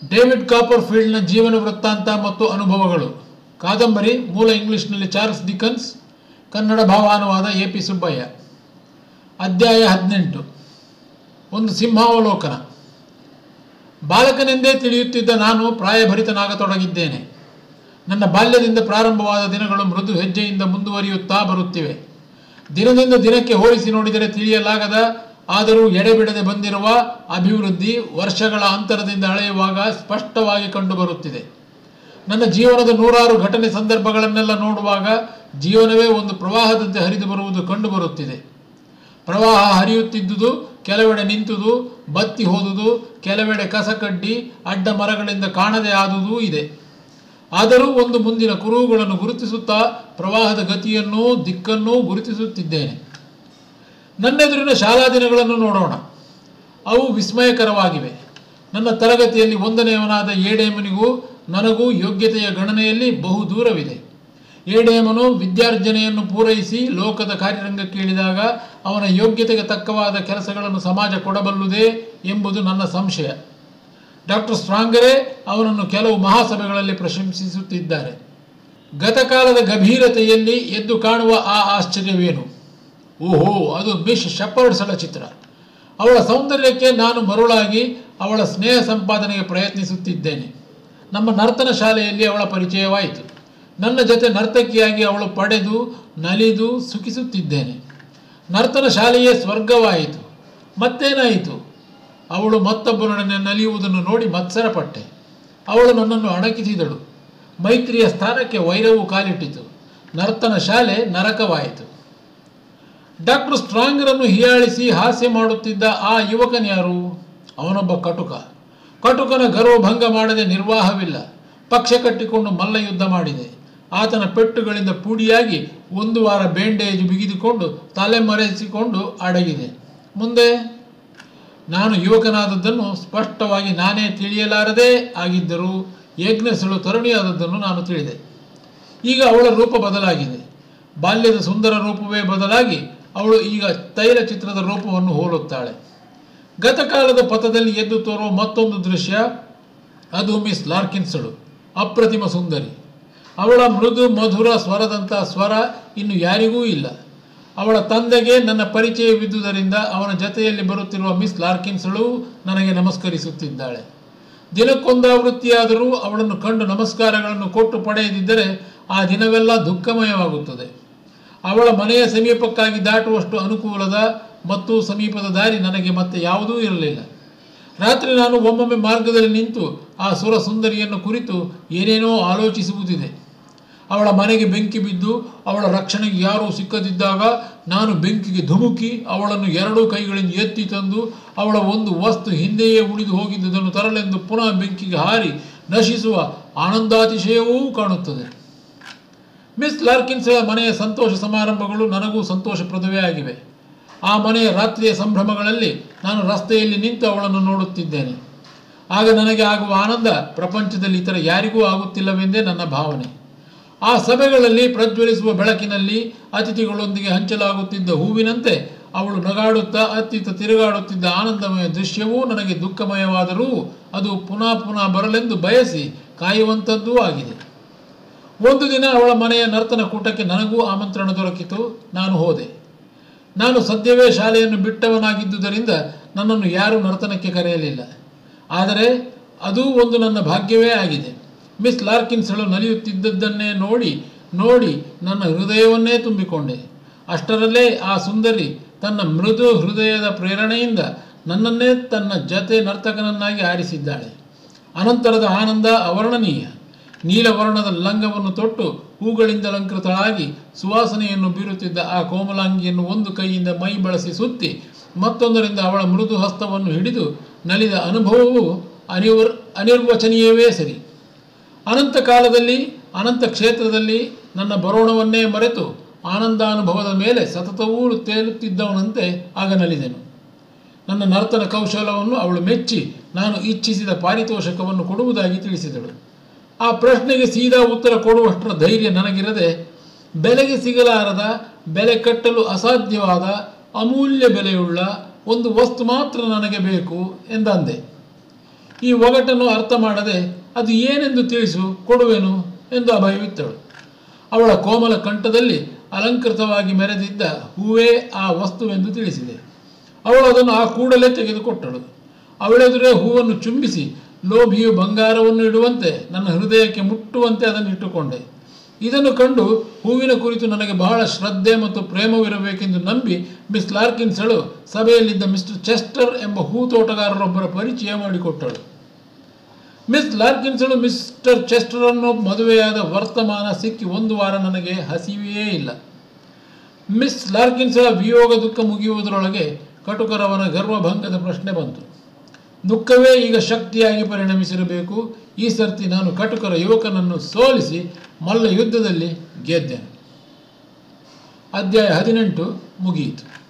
David copper ಫೀಲ್ಡ್ನ ಜೀವನ ವೃತ್ತಾಂತ ಮತ್ತು ಅನುಭವಗಳು ಕಾದಂಬರಿ ಮೂಲ ಇಂಗ್ಲಿಷ್ನಲ್ಲಿ ಚಾರ್ಲ್ಸ್ ಡಿಕನ್ಸ್ ಕನ್ನಡ ಭಾವಾನುವಾದ ಎ ಪಿ ಸುಬ್ಬಯ್ಯ ಅಧ್ಯಾಯ ಹದಿನೆಂಟು ಒಂದು ಸಿಂಹಾವಲೋಕನ ಬಾಲಕನೆಂದೇ ತಿಳಿಯುತ್ತಿದ್ದ ನಾನು ಪ್ರಾಯಭರಿತನಾಗತೊಡಗಿದ್ದೇನೆ ನನ್ನ ಬಾಲ್ಯದಿಂದ ಪ್ರಾರಂಭವಾದ ದಿನಗಳು ಮೃದು ಹೆಜ್ಜೆಯಿಂದ ಮುಂದುವರಿಯುತ್ತಾ ಬರುತ್ತಿವೆ ದಿನದಿಂದ ದಿನಕ್ಕೆ ಹೋಲಿಸಿ ನೋಡಿದರೆ ತಿಳಿಯಲಾಗದ ಆದರೂ ಎಡೆಬಿಡದೆ ಬಂದಿರುವ ಅಭಿವೃದ್ಧಿ ವರ್ಷಗಳ ಅಂತರದಿಂದ ಅಳೆಯುವಾಗ ಸ್ಪಷ್ಟವಾಗಿ ಕಂಡುಬರುತ್ತಿದೆ ನನ್ನ ಜೀವನದ ನೂರಾರು ಘಟನೆ ಸಂದರ್ಭಗಳನ್ನೆಲ್ಲ ನೋಡುವಾಗ ಜೀವನವೇ ಒಂದು ಪ್ರವಾಹದಂತೆ ಹರಿದು ಬರುವುದು ಕಂಡುಬರುತ್ತಿದೆ ಪ್ರವಾಹ ಹರಿಯುತ್ತಿದ್ದುದು ಕೆಲವೆಡೆ ನಿಂತುದು ಬತ್ತಿ ಹೋದುದು ಕೆಲವೆಡೆ ಕಸಕಡ್ಡಿ ಅಡ್ಡ ಮರಗಳಿಂದ ಕಾಣದೆ ಆದುದೂ ಇದೆ ಆದರೂ ಒಂದು ಮುಂದಿನ ಕುರುಹುಗಳನ್ನು ಗುರುತಿಸುತ್ತಾ ಪ್ರವಾಹದ ಗತಿಯನ್ನೂ ದಿಕ್ಕನ್ನೂ ಗುರುತಿಸುತ್ತಿದ್ದೇನೆ ನನ್ನೆದುರಿನ ಶಾಲಾ ದಿನಗಳನ್ನು ನೋಡೋಣ ಅವು ವಿಸ್ಮಯಕರವಾಗಿವೆ ನನ್ನ ತರಗತಿಯಲ್ಲಿ ಒಂದನೆಯವನಾದ ಏಡೇಮನಿಗೂ ನನಗೂ ಯೋಗ್ಯತೆಯ ಗಣನೆಯಲ್ಲಿ ಬಹು ದೂರವಿದೆ ಏಡೇಮನು ವಿದ್ಯಾರ್ಜನೆಯನ್ನು ಪೂರೈಸಿ ಲೋಕದ ಕಾರ್ಯರಂಗಕ್ಕೆ ಇಳಿದಾಗ ಅವನ ಯೋಗ್ಯತೆಗೆ ತಕ್ಕವಾದ ಕೆಲಸಗಳನ್ನು ಸಮಾಜ ಕೊಡಬಲ್ಲುದೇ ಎಂಬುದು ನನ್ನ ಸಂಶಯ ಡಾಕ್ಟರ್ ಸ್ಟ್ರಾಂಗರೇ ಅವನನ್ನು ಕೆಲವು ಮಹಾಸಭೆಗಳಲ್ಲಿ ಪ್ರಶಂಸಿಸುತ್ತಿದ್ದಾರೆ ಗತಕಾಲದ ಗಂಭೀರತೆಯಲ್ಲಿ ಎದ್ದು ಕಾಣುವ ಆ ಆಶ್ಚರ್ಯವೇನು ಓಹೋ ಅದು ಮಿಶ್ ಶಪರ್ಡ್ ಚಲಚಿತ್ರ ಅವಳ ಸೌಂದರ್ಯಕ್ಕೆ ನಾನು ಮರುಳಾಗಿ ಅವಳ ಸ್ನೇಹ ಸಂಪಾದನೆಗೆ ಪ್ರಯತ್ನಿಸುತ್ತಿದ್ದೇನೆ ನಮ್ಮ ನರ್ತನ ಶಾಲೆಯಲ್ಲಿ ಅವಳ ಪರಿಚಯವಾಯಿತು ನನ್ನ ಜೊತೆ ನರ್ತಕಿಯಾಗಿ ಅವಳು ಪಡೆದು ನಲಿದು ಸುಖಿಸುತ್ತಿದ್ದೇನೆ ನರ್ತನ ಶಾಲೆಯೇ ಸ್ವರ್ಗವಾಯಿತು ಮತ್ತೇನಾಯಿತು ಅವಳು ಮತ್ತೊಬ್ಬರೊಡನೆ ನಲಿಯುವುದನ್ನು ನೋಡಿ ಮತ್ಸರಪಟ್ಟೆ ಅವಳು ನನ್ನನ್ನು ಅಣಕಿಸಿದಳು ಮೈತ್ರಿಯ ಸ್ಥಾನಕ್ಕೆ ವೈರವು ಕಾಲಿಟ್ಟಿತು ನರ್ತನ ಶಾಲೆ ನರಕವಾಯಿತು ಡಾಕ್ಟರ್ ಸ್ಟ್ರಾಂಗರನ್ನು ಹೀಯಾಳಿಸಿ ಹಾಸ್ಯ ಮಾಡುತ್ತಿದ್ದ ಆ ಯುವಕನ್ಯಾರು ಅವನೊಬ್ಬ ಕಟುಕ ಕಟುಕನ ಗರ್ವಭಂಗ ಮಾಡದೆ ನಿರ್ವಾಹವಿಲ್ಲ ಪಕ್ಷ ಕಟ್ಟಿಕೊಂಡು ಮಲ್ಲ ಯುದ್ಧ ಮಾಡಿದೆ ಆತನ ಪೆಟ್ಟುಗಳಿಂದ ಪುಡಿಯಾಗಿ ಒಂದು ವಾರ ಬ್ಯಾಂಡೇಜ್ ಬಿಗಿದುಕೊಂಡು ತಲೆ ಮರೆಸಿಕೊಂಡು ಅಡಗಿದೆ ಮುಂದೆ ನಾನು ಯುವಕನಾದದ್ದನ್ನು ಸ್ಪಷ್ಟವಾಗಿ ನಾನೇ ತಿಳಿಯಲಾರದೇ ಆಗಿದ್ದರೂ ಯಜ್ಞಸಳು ತರುಣಿಯಾದದ್ದನ್ನು ನಾನು ತಿಳಿದೆ ಈಗ ಅವಳ ರೂಪ ಬದಲಾಗಿದೆ ಬಾಲ್ಯದ ಸುಂದರ ರೂಪವೇ ಬದಲಾಗಿ ಅವಳು ಈಗ ತೈಲ ಚಿತ್ರದ ರೂಪವನ್ನು ಹೋಲುತ್ತಾಳೆ ಗತಕಾಲದ ಪಥದಲ್ಲಿ ಎದ್ದು ತೋರುವ ಮತ್ತೊಂದು ದೃಶ್ಯ ಅದು ಮಿಸ್ ಲಾರ್ಕಿನ್ಸಳು ಅಪ್ರತಿಮ ಸುಂದರಿ ಅವಳ ಮೃದು ಮಧುರ ಸ್ವರದಂಥ ಸ್ವರ ಇನ್ನು ಯಾರಿಗೂ ಇಲ್ಲ ಅವಳ ತಂದೆಗೆ ನನ್ನ ಪರಿಚಯವಿದ್ದುದರಿಂದ ಅವನ ಜತೆಯಲ್ಲಿ ಬರುತ್ತಿರುವ ಮಿಸ್ ಲಾರ್ಕಿನ್ಸಳು ನನಗೆ ನಮಸ್ಕರಿಸುತ್ತಿದ್ದಾಳೆ ದಿನಕ್ಕೊಂದಾವೃತ್ತಿಯಾದರೂ ಅವಳನ್ನು ಕಂಡು ನಮಸ್ಕಾರಗಳನ್ನು ಕೊಟ್ಟು ಪಡೆಯದಿದ್ದರೆ ಆ ದಿನವೆಲ್ಲ ದುಃಖಮಯವಾಗುತ್ತದೆ ಅವಳ ಮನೆಯ ಸಮೀಪಕ್ಕಾಗಿ ದಾಟುವಷ್ಟು ಅನುಕೂಲದ ಮತ್ತು ಸಮೀಪದ ದಾರಿ ನನಗೆ ಮತ್ತೆ ಯಾವುದೂ ಇರಲಿಲ್ಲ ರಾತ್ರಿ ನಾನು ಒಮ್ಮೊಮ್ಮೆ ಮಾರ್ಗದಲ್ಲಿ ನಿಂತು ಆ ಸುರ ಸುಂದರಿಯನ್ನು ಕುರಿತು ಏನೇನೋ ಆಲೋಚಿಸುವುದಿದೆ ಅವಳ ಮನೆಗೆ ಬೆಂಕಿ ಬಿದ್ದು ಅವಳ ರಕ್ಷಣೆಗೆ ಯಾರೂ ಸಿಕ್ಕದಿದ್ದಾಗ ನಾನು ಬೆಂಕಿಗೆ ಧುಮುಕಿ ಅವಳನ್ನು ಎರಡೂ ಕೈಗಳಿಂದ ಎತ್ತಿ ತಂದು ಅವಳ ಒಂದು ವಸ್ತು ಹಿಂದೆಯೇ ಉಳಿದು ಹೋಗಿದ್ದುದನ್ನು ತರಲೆಂದು ಪುನಃ ಬೆಂಕಿಗೆ ಹಾರಿ ನಶಿಸುವ ಆನಂದಾತಿಶಯವೂ ಕಾಣುತ್ತದೆ ಮಿಸ್ ಲಾರ್ಕಿನ್ಸ್ ಮನೆಯ ಸಂತೋಷ ಸಮಾರಂಭಗಳು ನನಗೂ ಸಂತೋಷಪ್ರದವೇ ಆಗಿವೆ ಆ ಮನೆಯ ರಾತ್ರಿಯ ಸಂಭ್ರಮಗಳಲ್ಲಿ ನಾನು ರಸ್ತೆಯಲ್ಲಿ ನಿಂತು ಅವಳನ್ನು ನೋಡುತ್ತಿದ್ದೇನೆ ಆಗ ನನಗೆ ಆಗುವ ಆನಂದ ಪ್ರಪಂಚದಲ್ಲಿ ಇತರ ಯಾರಿಗೂ ಆಗುತ್ತಿಲ್ಲವೆಂದೇ ನನ್ನ ಭಾವನೆ ಆ ಸಭೆಗಳಲ್ಲಿ ಪ್ರಜ್ವಲಿಸುವ ಬೆಳಕಿನಲ್ಲಿ ಅತಿಥಿಗಳೊಂದಿಗೆ ಹಂಚಲಾಗುತ್ತಿದ್ದ ಹೂವಿನಂತೆ ಅವಳು ನಗಾಡುತ್ತಾ ಅತ್ತಿತ್ತ ತಿರುಗಾಡುತ್ತಿದ್ದ ಆನಂದಮಯ ದೃಶ್ಯವೂ ನನಗೆ ದುಃಖಮಯವಾದರೂ ಅದು ಪುನಃ ಪುನಃ ಬರಲೆಂದು ಬಯಸಿ ಕಾಯುವಂಥದ್ದೂ ಆಗಿದೆ ಒಂದು ದಿನ ಅವಳ ಮನೆಯ ನರ್ತನ ಕೂಟಕ್ಕೆ ನನಗೂ ಆಮಂತ್ರಣ ದೊರಕಿತು ನಾನು ಹೋದೆ ನಾನು ಸದ್ಯವೇ ಶಾಲೆಯನ್ನು ಬಿಟ್ಟವನಾಗಿದ್ದುದರಿಂದ ನನ್ನನ್ನು ಯಾರೂ ನರ್ತನಕ್ಕೆ ಕರೆಯಲಿಲ್ಲ ಆದರೆ ಅದೂ ಒಂದು ನನ್ನ ಭಾಗ್ಯವೇ ಆಗಿದೆ ಮಿಸ್ ಲಾರ್ಕಿನ್ಸಳು ನಲಿಯುತ್ತಿದ್ದದ್ದನ್ನೇ ನೋಡಿ ನೋಡಿ ನನ್ನ ಹೃದಯವನ್ನೇ ತುಂಬಿಕೊಂಡೆ ಅಷ್ಟರಲ್ಲೇ ಆ ಸುಂದರಿ ತನ್ನ ಮೃದು ಹೃದಯದ ಪ್ರೇರಣೆಯಿಂದ ನನ್ನನ್ನೇ ತನ್ನ ಜತೆ ನರ್ತಕನನ್ನಾಗಿ ಆರಿಸಿದ್ದಾಳೆ ಅನಂತರದ ಆನಂದ ಅವರ್ಣನೀಯ ನೀಲವರ್ಣದ ಲಂಗವನ್ನು ತೊಟ್ಟು ಹೂಗಳಿಂದ ಅಲಂಕೃತಳಾಗಿ ಸುವಾಸನೆಯನ್ನು ಬೀರುತ್ತಿದ್ದ ಆ ಕೋಮಲಾಂಗಿಯನ್ನು ಒಂದು ಕೈಯಿಂದ ಮೈ ಬಳಸಿ ಸುತ್ತಿ ಮತ್ತೊಂದರಿಂದ ಅವಳ ಮೃದು ಹಸ್ತವನ್ನು ಹಿಡಿದು ನಲಿದ ಅನುಭವವು ಅನಿವರ್ ಅನಿರ್ವಚನೀಯವೇ ಸರಿ ಅನಂತ ಕಾಲದಲ್ಲಿ ಅನಂತ ಕ್ಷೇತ್ರದಲ್ಲಿ ನನ್ನ ಬರೋಣವನ್ನೇ ಮರೆತು ಆನಂದಾನುಭವದ ಮೇಲೆ ಸತತವೂ ತೇಲುತ್ತಿದ್ದವನಂತೆ ಆಗ ನಲಿದೆನು ನನ್ನ ನರ್ತನ ಕೌಶಲವನ್ನು ಅವಳು ಮೆಚ್ಚಿ ನಾನು ಇಚ್ಛಿಸಿದ ಪಾರಿತೋಷಕವನ್ನು ಕೊಡುವುದಾಗಿ ತಿಳಿಸಿದಳು ಆ ಪ್ರಶ್ನೆಗೆ ಸೀದಾ ಉತ್ತರ ಕೊಡುವಷ್ಟರ ಧೈರ್ಯ ನನಗಿರದೆ ಬೆಲೆಗೆ ಸಿಗಲಾರದ ಬೆಲೆ ಕಟ್ಟಲು ಅಸಾಧ್ಯವಾದ ಅಮೂಲ್ಯ ಬೆಲೆಯುಳ್ಳ ಒಂದು ವಸ್ತು ಮಾತ್ರ ನನಗೆ ಬೇಕು ಎಂದಂದೆ ಈ ಒಗಟನ್ನು ಅರ್ಥ ಮಾಡದೆ ಅದು ಏನೆಂದು ತಿಳಿಸು ಕೊಡುವೆನು ಎಂದು ಅಭಯವಿತ್ತಳು ಅವಳ ಕೋಮಲ ಕಂಠದಲ್ಲಿ ಅಲಂಕೃತವಾಗಿ ಮೆರೆದಿದ್ದ ಹೂವೇ ಆ ವಸ್ತುವೆಂದು ತಿಳಿಸಿದೆ ಅವಳು ಅದನ್ನು ಆ ಕೂಡಲೇ ತೆಗೆದುಕೊಟ್ಟಳು ಅವಳೆದುರೇ ಹೂವನ್ನು ಚುಂಬಿಸಿ ಲೋಭಿಯು ಬಂಗಾರವನ್ನು ಇಡುವಂತೆ ನನ್ನ ಹೃದಯಕ್ಕೆ ಮುಟ್ಟುವಂತೆ ಅದನ್ನು ಇಟ್ಟುಕೊಂಡೆ ಇದನ್ನು ಕಂಡು ಹೂವಿನ ಕುರಿತು ನನಗೆ ಬಹಳ ಶ್ರದ್ಧೆ ಮತ್ತು ಪ್ರೇಮವಿರಬೇಕೆಂದು ನಂಬಿ ಮಿಸ್ ಲಾರ್ಕಿನ್ಸಳು ಸಭೆಯಲ್ಲಿದ್ದ ಮಿಸ್ಟರ್ ಚೆಸ್ಟರ್ ಎಂಬ ಹೂ ತೋಟಗಾರರೊಬ್ಬರ ಪರಿಚಯ ಮಾಡಿಕೊಟ್ಟಳು ಮಿಸ್ ಲಾರ್ಕಿನ್ಸಳು ಮಿಸ್ಟರ್ ಚೆಸ್ಟರನ್ನು ಮದುವೆಯಾದ ವರ್ತಮಾನ ಸಿಕ್ಕಿ ಒಂದು ವಾರ ನನಗೆ ಹಸಿವೆಯೇ ಇಲ್ಲ ಮಿಸ್ ಲಾರ್ಕಿನ್ಸಳ ವಿಯೋಗ ದುಃಖ ಮುಗಿಯುವುದರೊಳಗೆ ಕಟುಕರವನ ಗರ್ವಭಂಗದ ಪ್ರಶ್ನೆ ಬಂತು ದುಃಖವೇ ಈಗ ಶಕ್ತಿಯಾಗಿ ಪರಿಣಮಿಸಿರಬೇಕು ಈ ಸರ್ತಿ ನಾನು ಕಟುಕರ ಯುವಕನನ್ನು ಸೋಲಿಸಿ ಮಲ್ಲ ಯುದ್ಧದಲ್ಲಿ ಗೆದ್ದೆನು ಅಧ್ಯಾಯ ಹದಿನೆಂಟು ಮುಗಿಯಿತು